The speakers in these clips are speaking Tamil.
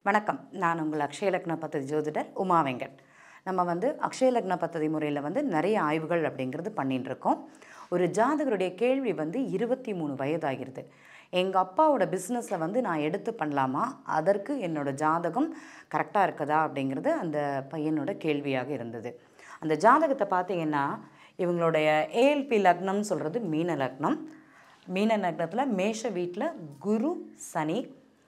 வணக்கம் நான் உங்கள் அக்ஷய லக்ன பத்ததி ஜோதிடர் உமா வெங்கட் நம்ம வந்து அக்ஷய லக்ன பத்ததி முறையில் வந்து நிறைய ஆய்வுகள் அப்படிங்கிறது பண்ணிட்டு இருக்கோம் ஒரு ஜாதகருடைய கேள்வி வந்து இருபத்தி மூணு வயதாகிறது எங்கள் அப்பாவோட பிஸ்னஸை வந்து நான் எடுத்து பண்ணலாமா அதற்கு என்னோட ஜாதகம் கரெக்டாக இருக்குதா அப்படிங்கிறது அந்த பையனோட கேள்வியாக இருந்தது அந்த ஜாதகத்தை பார்த்தீங்கன்னா இவங்களுடைய ஏஎல்பி லக்னம்னு சொல்கிறது மீன லக்னம் மீன லக்னத்தில் மேஷ வீட்டில் குரு சனி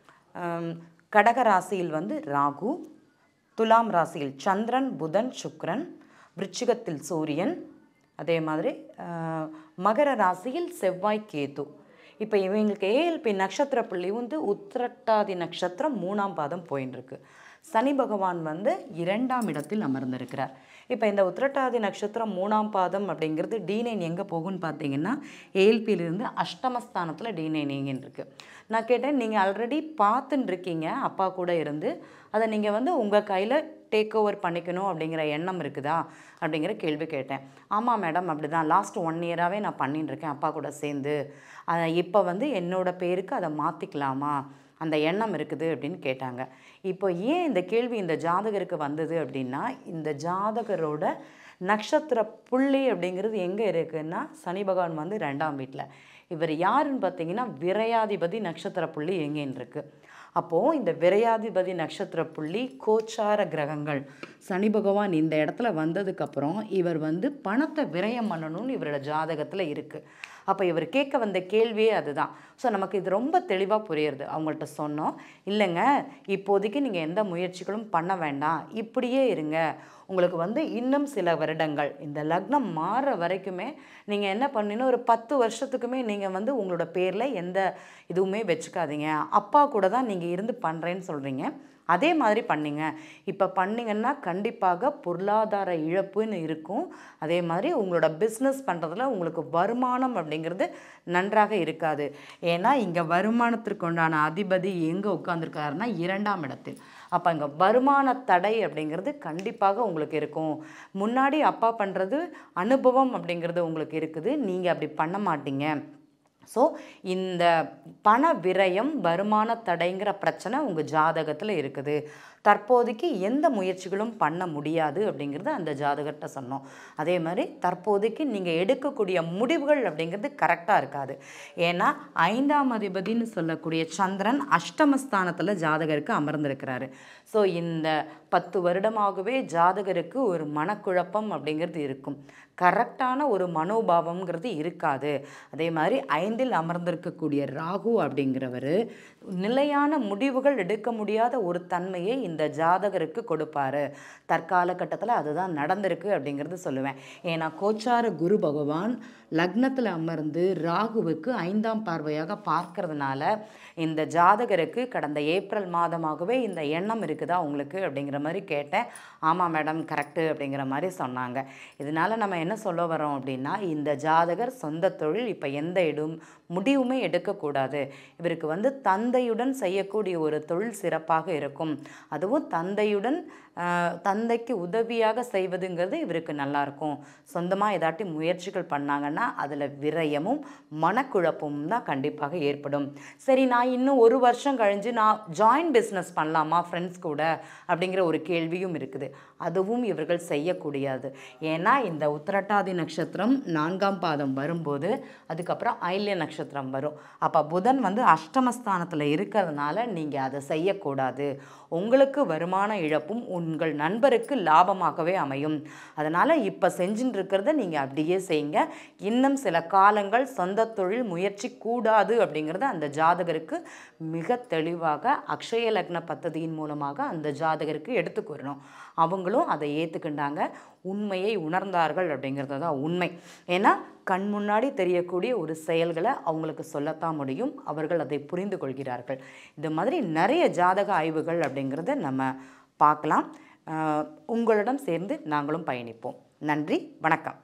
ஆம், கடக ராசியில் வந்து ராகு துலாம் ராசியில் சந்திரன் புதன் சுக்கிரன் விருச்சிகத்தில் சூரியன் அதே மாதிரி ஆ, மகர ராசியில் செவ்வாய் கேது இப்போ இவங்களுக்கு ஏஎல்பி நட்சத்திர புள்ளி வந்து உத்திரட்டாதி நட்சத்திரம் மூணாம் பாதம் போயின்னு இருக்கு சனி பகவான் வந்து இரண்டாம் இடத்தில் அமர்ந்திருக்கிறார் இப்போ இந்த உத்திரட்டாதி நட்சத்திரம் மூணாம் பாதம் அப்படிங்கிறது டி நைன் எங்கே போகும்னு பார்த்தீங்கன்னா ஏஎல்பியிலிருந்து அஷ்டமஸ்தானத்தில் டி நைன் எங்கேன்னு இருக்கு நான் கேட்டேன் நீங்கள் ஆல்ரெடி பார்த்துன்னு இருக்கீங்க அப்பா கூட இருந்து அதை நீங்கள் வந்து உங்கள் கையில் டேக் ஓவர் பண்ணிக்கணும் அப்படிங்கிற எண்ணம் இருக்குதா அப்படிங்கிற கேள்வி கேட்டேன் ஆமாம் மேடம் அப்படி தான் லாஸ்ட் ஒன் இயராகவே நான் பண்ணிட்டு இருக்கேன் அப்பா கூட சேர்ந்து இப்போ வந்து என்னோட பேருக்கு அதை மாற்றிக்கலாமா அந்த எண்ணம் இருக்குது அப்படின்னு கேட்டாங்க இப்போ ஏன் இந்த கேள்வி இந்த ஜாதகருக்கு வந்தது அப்படின்னா இந்த ஜாதகரோட நட்சத்திர புள்ளி அப்படிங்கிறது எங்கே இருக்குன்னா சனி பகவான் வந்து ரெண்டாம் வீட்டில் இவர் யாருன்னு பார்த்தீங்கன்னா விரையாதிபதி நட்சத்திர புள்ளி எங்கேன்னு இருக்கு அப்போது இந்த விரையாதிபதி நட்சத்திர புள்ளி கோச்சார கிரகங்கள் சனி பகவான் இந்த இடத்துல வந்ததுக்கப்புறம் இவர் வந்து பணத்தை விரயம் பண்ணணும்னு இவரோட ஜாதகத்தில் இருக்குது அப்போ இவர் கேட்க வந்த கேள்வியே அதுதான் ஸோ நமக்கு இது ரொம்ப தெளிவாக புரியுறது அவங்கள்ட்ட சொன்னோம் இல்லைங்க இப்போதைக்கு நீங்கள் எந்த முயற்சிகளும் பண்ண வேண்டாம் இப்படியே இருங்க உங்களுக்கு வந்து இன்னும் சில வருடங்கள் இந்த லக்னம் மாற வரைக்குமே நீங்கள் என்ன பண்ணணும் ஒரு பத்து வருஷத்துக்குமே நீங்கள் வந்து உங்களோட பேரில் எந்த இதுவுமே வச்சுக்காதீங்க அப்பா கூட தான் நீங்கள் இருந்து பண்ணுறேன்னு சொல்கிறீங்க அதே மாதிரி பண்ணீங்க இப்போ பண்ணீங்கன்னா கண்டிப்பாக பொருளாதார இழப்புன்னு இருக்கும் அதே மாதிரி உங்களோட பிஸ்னஸ் பண்ணுறதுல உங்களுக்கு வருமானம் அப்படிங்கிறது நன்றாக இருக்காது ஏன்னா இங்கே வருமானத்திற்கு உண்டான அதிபதி எங்கே உட்காந்துருக்காருன்னா இரண்டாம் இடத்தில் அப்போ இங்கே வருமான தடை அப்படிங்கிறது கண்டிப்பாக உங்களுக்கு இருக்கும் முன்னாடி அப்பா பண்ணுறது அனுபவம் அப்படிங்கிறது உங்களுக்கு இருக்குது நீங்கள் அப்படி பண்ண மாட்டீங்க ஸோ இந்த பண விரயம் வருமான தடைங்கிற பிரச்சனை உங்கள் ஜாதகத்தில் இருக்குது தற்போதைக்கு எந்த முயற்சிகளும் பண்ண முடியாது அப்படிங்கிறது அந்த ஜாதகர்கிட்ட சொன்னோம் அதே மாதிரி தற்போதைக்கு நீங்கள் எடுக்கக்கூடிய முடிவுகள் அப்படிங்கிறது கரெக்டாக இருக்காது ஏன்னா ஐந்தாம் அதிபதின்னு சொல்லக்கூடிய சந்திரன் அஷ்டமஸ்தானத்தில் ஜாதகருக்கு அமர்ந்திருக்கிறாரு ஸோ இந்த பத்து வருடமாகவே ஜாதகருக்கு ஒரு மனக்குழப்பம் அப்படிங்கிறது இருக்கும் கரெக்டான ஒரு மனோபாவம்ங்கிறது இருக்காது அதே மாதிரி ஐந்தில் அமர்ந்திருக்கக்கூடிய ராகு அப்படிங்கிறவர் நிலையான முடிவுகள் எடுக்க முடியாத ஒரு தன்மையை இந்த ஜாதகருக்கு கொடுப்பாரு தற்கால கட்டத்தில் அதுதான் நடந்திருக்கு அப்படிங்கிறது சொல்லுவேன் ஏன்னா கோச்சார குரு பகவான் லக்னத்தில் அமர்ந்து ராகுவுக்கு ஐந்தாம் பார்வையாக பார்க்கறதுனால இந்த ஜாதகருக்கு கடந்த ஏப்ரல் மாதமாகவே இந்த எண்ணம் இருக்குதா உங்களுக்கு அப்படிங்கிற மாதிரி கேட்டேன் ஆமாம் மேடம் கரெக்டு அப்படிங்கிற மாதிரி சொன்னாங்க இதனால நம்ம என்ன சொல்ல வரோம் அப்படின்னா இந்த ஜாதகர் சொந்த தொழில் இப்போ எந்த இடும் முடிவுமே எடுக்கக்கூடாது இவருக்கு வந்து தந்தையுடன் செய்யக்கூடிய ஒரு தொழில் சிறப்பாக இருக்கும் அதுவும் தந்தையுடன் ஆஹ், தந்தைக்கு உதவியாக செய்வதுங்கிறது இவருக்கு நல்லாயிருக்கும் சொந்தமாக ஏதாட்டி முயற்சிகள் பண்ணாங்கன்னா அதில் விரயமும் மனக்குழப்பமும் தான் கண்டிப்பாக ஏற்படும் சரி நான் இன்னும் ஒரு வருஷம் கழிஞ்சு நான் ஜாயின் பிஸ்னஸ் பண்ணலாமா ஃப்ரெண்ட்ஸ் கூட அப்படிங்கிற ஒரு கேள்வியும் இருக்குது அதுவும் இவர்கள் செய்யக்கூடியது ஏன்னா இந்த உத்திரட்டாதி நட்சத்திரம் நான்காம் பாதம் வரும்போது அதுக்கப்புறம் ஐல்ய நட்சத்திரம் வரும் அப்போ புதன் வந்து அஷ்டமஸ்தானத்தில் இருக்கிறதுனால நீங்கள் அதை செய்யக்கூடாது உங்களுக்கு வருமான இழப்பும் உங்கள் நண்பருக்கு லாபமாகவே அமையும் அதனால் இப்போ செஞ்சுட்டு இருக்கிறத நீங்கள் அப்படியே செய்யுங்க இன்னும் சில காலங்கள் சொந்த தொழில் முயற்சி கூடாது அப்படிங்கிறத அந்த ஜாதகருக்கு மிக தெளிவாக அக்ஷய லக்ன பத்ததியின் மூலமாக அந்த ஜாதகருக்கு எடுத்து கூறணும் அவங்களும் அதை ஏற்றுக்கிண்டாங்க உண்மையை உணர்ந்தார்கள் அப்படிங்கிறது தான் உண்மை ஏன்னா கண் முன்னாடி தெரியக்கூடிய ஒரு செயல்களை அவங்களுக்கு சொல்லத்தான் முடியும் அவர்கள் அதை புரிந்து கொள்கிறார்கள் இது மாதிரி நிறைய ஜாதக ஆய்வுகள் அப்படிங்கிறத நம்ம பார்க்கலாம் ஆஹ் உங்களிடம் சேர்ந்து நாங்களும் பயணிப்போம் நன்றி வணக்கம்